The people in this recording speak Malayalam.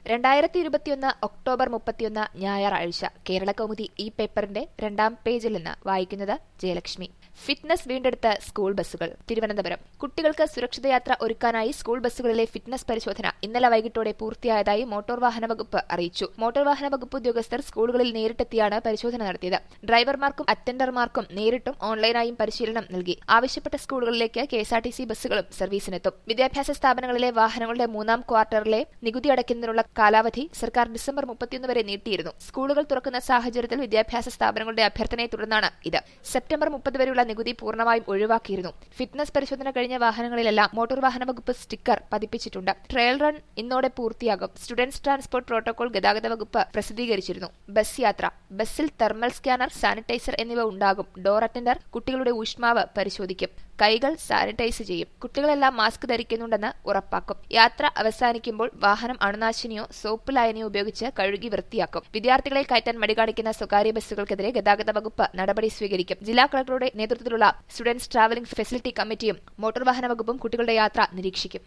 രണ്ടായിരത്തി ഇരുപത്തിയൊന്ന് ഒക്ടോബർ മുപ്പത്തിയൊന്ന് ഞായറാഴ്ച കേരള കൗമുദി ഈ പേപ്പറിന്റെ രണ്ടാം പേജിൽ നിന്ന് വായിക്കുന്നത് ജയലക്ഷ്മി ഫിറ്റ്നസ് വീണ്ടെടുത്ത സ്കൂൾ ബസ്സുകൾ തിരുവനന്തപുരം കുട്ടികൾക്ക് സുരക്ഷിതയാത്ര ഒരുക്കാനായി സ്കൂൾ ബസ്സുകളിലെ ഫിറ്റ്നസ് പരിശോധന ഇന്നലെ വൈകിട്ടോടെ പൂർത്തിയായതായി മോട്ടോർ വാഹന വകുപ്പ് അറിയിച്ചു മോട്ടോർ വാഹന വകുപ്പ് ഉദ്യോഗസ്ഥർ സ്കൂളുകളിൽ നേരിട്ടെത്തിയാണ് പരിശോധന നടത്തിയത് ഡ്രൈവർമാർക്കും അറ്റൻഡർമാർക്കും നേരിട്ടും ഓൺലൈനായും പരിശീലനം നൽകി ആവശ്യപ്പെട്ട സ്കൂളുകളിലേക്ക് കെഎസ്ആർടിസി ബസ്സുകളും സർവീസിനെത്തും വിദ്യാഭ്യാസ സ്ഥാപനങ്ങളിലെ വാഹനങ്ങളുടെ മൂന്നാം ക്വാർട്ടറിലെ നികുതി അടയ്ക്കുന്നതിനുള്ള കാലാവധി സർക്കാർ ഡിസംബർ മുപ്പത്തിയൊന്ന് വരെ നീട്ടിയിരുന്നു സ്കൂളുകൾ തുറക്കുന്ന സാഹചര്യത്തിൽ വിദ്യാഭ്യാസ സ്ഥാപനങ്ങളുടെ അഭ്യർത്ഥനയെ തുടർന്നാണ് ഇത് സെപ്റ്റംബർ മുപ്പത് വരെയുള്ള നികുതി പൂർണ്ണമായും ഒഴിവാക്കിയിരുന്നു ഫിറ്റ്നസ് പരിശോധന കഴിഞ്ഞ വാഹനങ്ങളിലെല്ലാം മോട്ടോർ വാഹന വകുപ്പ് സ്റ്റിക്കർ പതിപ്പിച്ചിട്ടുണ്ട് ട്രയൽ റൺ ഇന്നോടെ പൂർത്തിയാകും സ്റ്റുഡൻസ് ട്രാൻസ്പോർട്ട് പ്രോട്ടോകോൾ ഗതാഗത വകുപ്പ് പ്രസിദ്ധീകരിച്ചിരുന്നു ബസ് യാത്ര ബസ്സിൽ തെർമൽ സ്കാനർ സാനിറ്റൈസർ എന്നിവ ഉണ്ടാകും ഡോർ അറ്റൻഡർ കുട്ടികളുടെ ഊഷ്മാവ് പരിശോധിക്കും കൈകൾ സാനിറ്റൈസ് ചെയ്യും കുട്ടികളെല്ലാം മാസ്ക് ധരിക്കുന്നുണ്ടെന്ന് ഉറപ്പാക്കും യാത്ര അവസാനിക്കുമ്പോൾ വാഹനം അണുനാശിനിയോ സോപ്പ് ലായനിയോ ഉപയോഗിച്ച് കഴുകി വൃത്തിയാക്കും വിദ്യാർത്ഥികളെ കയറ്റാൻ മടി കാണിക്കുന്ന സ്വകാര്യ ബസ്സുകൾക്കെതിരെ ഗതാഗത വകുപ്പ് നടപടി സ്വീകരിക്കും ജില്ലാ കളക്ടറുടെ നേതൃത്വത്തിലുള്ള സ്റ്റുഡൻസ് ട്രാവലിംഗ് ഫെസിലിറ്റി കമ്മിറ്റിയും മോട്ടോർ വാഹന വകുപ്പും കുട്ടികളുടെ യാത്ര നിരീക്ഷിക്കും